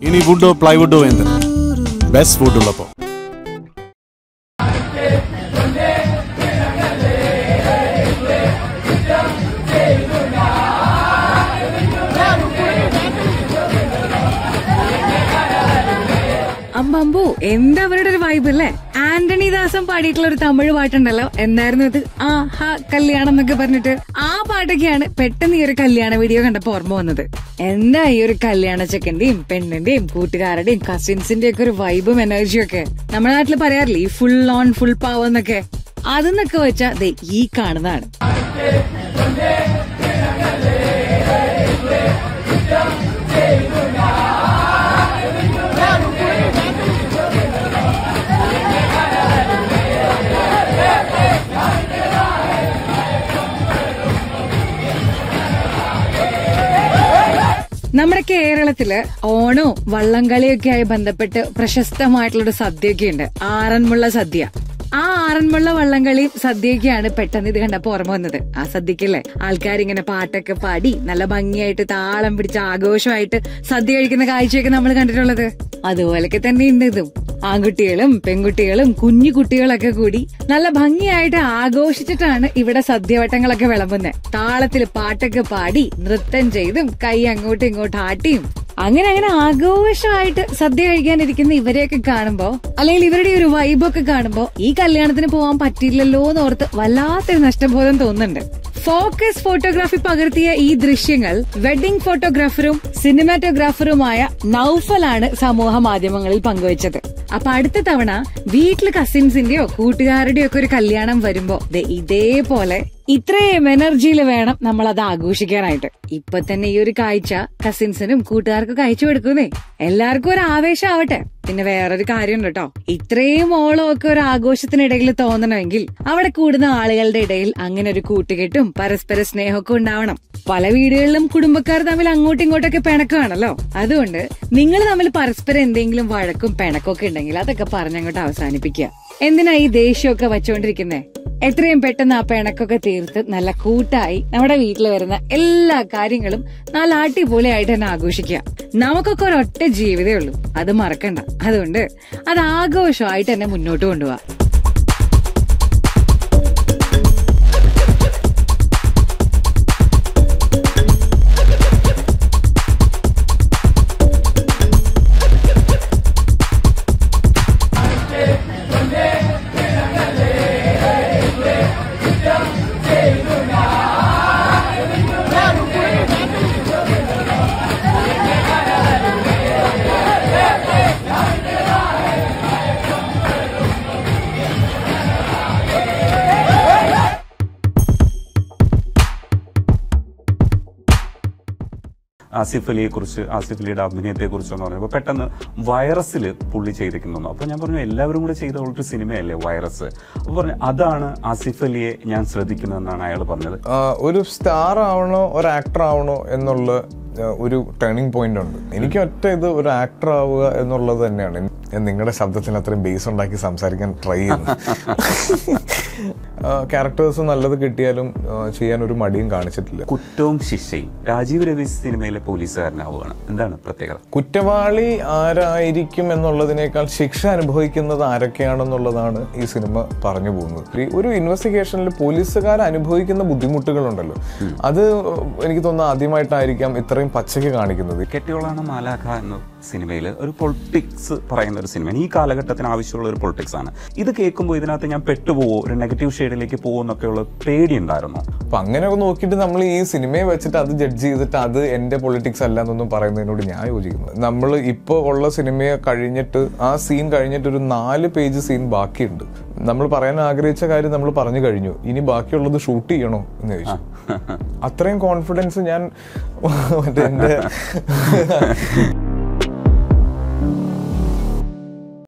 ഇനി വുഡോ പ്ലൈവുഡോ എന്ത് best would ഉള്ളപ്പോ അമ്പമ്പു എന്താ അവരുടെ ഒരു വൈബ് അല്ലേ ആന്റണി ദാസം പാടിയിട്ടുള്ള ഒരു തമിഴ് പാട്ടുണ്ടല്ലോ എന്തായിരുന്നു ഇത് ആ ഹാ കല്യാണം എന്നൊക്കെ പറഞ്ഞിട്ട് ആ പാട്ടൊക്കെയാണ് പെട്ടെന്ന് ഈ ഒരു കല്യാണ വീഡിയോ കണ്ടപ്പോ ഓർമ്മ വന്നത് എന്താ ഈ ഒരു കല്യാണ ചെക്കന്റെയും പെണ്ണിന്റെയും കൂട്ടുകാരുടെയും കസിൻസിന്റെ ഒക്കെ ഒരു വൈബും എനർജിയും ഒക്കെ നമ്മുടെ നാട്ടിൽ പറയാറില്ലേ ഈ ഫുൾ ഓൺ ഫുൾ പാവം എന്നൊക്കെ അതെന്നൊക്കെ വെച്ചാ ദേ ഈ കാണുന്നതാണ് നമ്മുടെ കേരളത്തില് ഓണോ വള്ളംകളിയൊക്കെ ആയി ബന്ധപ്പെട്ട് പ്രശസ്തമായിട്ടുള്ള ഒരു സദ്യയൊക്കെ ഉണ്ട് ആറന്മുള്ള സദ്യ ആ ആറന്മുള്ള വള്ളംകളിയും സദ്യയൊക്കെയാണ് പെട്ടെന്ന് ഇത് കണ്ടപ്പോ ഓർമ്മ വന്നത് ആ സദ്യക്കല്ലേ ആൾക്കാരിങ്ങനെ പാട്ടൊക്കെ പാടി നല്ല ഭംഗിയായിട്ട് താളം പിടിച്ച് ആഘോഷമായിട്ട് സദ്യ കഴിക്കുന്ന കാഴ്ചയൊക്കെ നമ്മൾ കണ്ടിട്ടുള്ളത് അതുപോലൊക്കെ തന്നെ ഉണ്ട് ഇതും ആൺകുട്ടികളും പെൺകുട്ടികളും കുഞ്ഞു കുട്ടികളൊക്കെ കൂടി നല്ല ഭംഗിയായിട്ട് ആഘോഷിച്ചിട്ടാണ് ഇവിടെ സദ്യവട്ടങ്ങളൊക്കെ വിളമ്പുന്നത് താളത്തിൽ പാട്ടൊക്കെ പാടി നൃത്തം ചെയ്തും കൈ അങ്ങോട്ടും ഇങ്ങോട്ടും ആട്ടിയും അങ്ങനെ അങ്ങനെ ആഘോഷമായിട്ട് സദ്യ കഴിക്കാനിരിക്കുന്ന ഇവരെയൊക്കെ കാണുമ്പോ അല്ലെങ്കിൽ ഇവരുടെ ഒരു വൈബൊക്കെ കാണുമ്പോ ഈ കല്യാണത്തിന് പോകാൻ പറ്റില്ലല്ലോ എന്നോർത്ത് വല്ലാത്തൊരു നഷ്ടബോധം തോന്നുന്നുണ്ട് ഫോക്കസ് ഫോട്ടോഗ്രാഫി പകർത്തിയ ഈ ദൃശ്യങ്ങൾ വെഡിംഗ് ഫോട്ടോഗ്രാഫറും സിനിമാറ്റോഗ്രാഫറുമായ നൌഫലാണ് സമൂഹ മാധ്യമങ്ങളിൽ പങ്കുവച്ചത് അപ്പൊ അടുത്ത തവണ വീട്ടില് കസിൻസിന്റെയോ കൂട്ടുകാരുടെയോ ഒക്കെ ഒരു കല്യാണം വരുമ്പോ ദേ ഇതേപോലെ ഇത്രയും എനർജിയിൽ വേണം നമ്മൾ അത് ആഘോഷിക്കാനായിട്ട് ഇപ്പൊ തന്നെ ഈ ഒരു കാഴ്ച കസിൻസിനും കൂട്ടുകാർക്കും അയച്ചു കൊടുക്കുന്നേ എല്ലാവർക്കും ഒരു ആവേശം ആവട്ടെ പിന്നെ വേറൊരു കാര്യമുണ്ട് കേട്ടോ ഇത്രയും ഓളം ഒക്കെ ഒരു ആഘോഷത്തിനിടയിൽ തോന്നണമെങ്കിൽ അവിടെ കൂടുന്ന ആളുകളുടെ ഇടയിൽ അങ്ങനെ ഒരു കൂട്ടുകെട്ടും പരസ്പര സ്നേഹമൊക്കെ ഉണ്ടാവണം പല വീടുകളിലും കുടുംബക്കാർ തമ്മിൽ അങ്ങോട്ടും ഇങ്ങോട്ടൊക്കെ പിണക്കമാണല്ലോ അതുകൊണ്ട് നിങ്ങൾ തമ്മിൽ പരസ്പരം എന്തെങ്കിലും വഴക്കും പിണക്കൊക്കെ ഉണ്ടെങ്കിൽ അതൊക്കെ പറഞ്ഞങ്ങോട്ട് അവസാനിപ്പിക്കുക എന്തിനാ ഈ ദേഷ്യമൊക്കെ വച്ചുകൊണ്ടിരിക്കുന്നേ എത്രയും പെട്ടെന്ന് ആ പിണക്കൊക്കെ തീർത്ത് നല്ല കൂട്ടായി നമ്മുടെ വീട്ടിൽ വരുന്ന എല്ലാ കാര്യങ്ങളും നല്ല അടിപൊളിയായിട്ട് തന്നെ ആഘോഷിക്കുക നമുക്കൊക്കെ ഒരൊറ്റ ജീവിതമേ ഉള്ളൂ അത് മറക്കണ്ട അതുകൊണ്ട് അത് ആഘോഷമായിട്ട് തന്നെ മുന്നോട്ട് കൊണ്ടുപോവാ ആസിഫ് അലിയെ കുറിച്ച് ആസിഫ് അലിയുടെ അഭിനയത്തെ കുറിച്ച് എന്ന് പറഞ്ഞപ്പോൾ പെട്ടെന്ന് വൈറസിൽ പുള്ളി ചെയ്തിരിക്കുന്നു അപ്പൊ ഞാൻ പറഞ്ഞു എല്ലാവരും കൂടെ ചെയ്ത ഒരു സിനിമയല്ലേ വൈറസ് അപ്പൊ പറഞ്ഞു അതാണ് ആസിഫ് അലിയെ ഞാൻ ശ്രദ്ധിക്കുന്നതെന്നാണ് അയാൾ പറഞ്ഞത് ആ, ഒരു സ്റ്റാർ ആവണോ ഒരു ആക്ടർ ആവണോ എന്നുള്ള ആ, ഒരു ടേണിംഗ് പോയിന്റ് ഉണ്ട് എനിക്ക് ഒറ്റ ഇത് ഒരു ആക്ടർ ആവുക എന്നുള്ളത് തന്നെയാണ് ഞാൻ നിങ്ങളുടെ ശബ്ദത്തിന് അത്രയും ബേസ് ഉണ്ടാക്കി സംസാരിക്കാൻ ട്രൈ ചെയ്യുന്നു ക്യാരക്ടേഴ്സ് നല്ലത് കിട്ടിയാലും ആ, ചെയ്യാൻ ഒരു മടിയും കാണിച്ചിട്ടില്ല കുറ്റവും ശിക്ഷയും രാജീവ് രവി സിനിമയിലെ പോലീസുകാരനാവുകയാണ് എന്താണ് പ്രത്യേകത കുറ്റവാളി ആരായിരിക്കും എന്നുള്ളതിനേക്കാൾ ശിക്ഷ അനുഭവിക്കുന്നത് ആരൊക്കെയാണെന്നുള്ളതാണ് ഈ സിനിമ പറഞ്ഞു പോകുന്നത് ഈ ഒരു ഇൻവെസ്റ്റിഗേഷനിൽ പോലീസുകാർ അനുഭവിക്കുന്ന ബുദ്ധിമുട്ടുകളുണ്ടല്ലോ അത് എനിക്ക് തോന്നുന്നു ആദ്യമായിട്ടായിരിക്കാം ഇത്രയും പച്ചയ്ക്ക് കാണിക്കുന്നത് കെട്ടിയോളാണ് മാലാഖ എന്ന സിനിമയിൽ ഒരു പൊളിറ്റിക്സ് പറയുന്ന ഒരു സിനിമ ഈ കാലഘട്ടത്തിന് ആവശ്യമുള്ള ഒരു പൊളിറ്റിക്സ് ആണ് ഇത് കേൾക്കുമ്പോൾ ഇതിനകത്ത് ഞാൻ പെട്ടുപോവോ ഒരു നെഗറ്റീവ് ഷെയ്ഡിലേക്ക് പോകുമോ എന്നൊക്കെയുള്ള പേടി ഉണ്ടായിരുന്നു അപ്പൊ അങ്ങനെയൊക്കെ നോക്കിയിട്ട് നമ്മൾ ഈ സിനിമയെ വെച്ചിട്ട് അത് ജഡ്ജ് ചെയ്തിട്ട് അത് എന്റെ പൊളിറ്റിക്സ് അല്ല എന്നൊന്നും പറയുന്നതിനോട് ഞാൻ യോജിക്കുന്നു നമ്മൾ ഇപ്പോൾ ഉള്ള സിനിമയെ കഴിഞ്ഞിട്ട് ആ സീൻ കഴിഞ്ഞിട്ട് ഒരു നാല് പേജ് സീൻ ബാക്കിയുണ്ട് നമ്മൾ പറയാൻ ആഗ്രഹിച്ച കാര്യം നമ്മൾ പറഞ്ഞു കഴിഞ്ഞു ഇനി ബാക്കിയുള്ളത് ഷൂട്ട് ചെയ്യണോ എന്ന് ചോദിച്ചു അത്രയും കോൺഫിഡൻസ് ഞാൻ മറ്റേ എൻ്റെ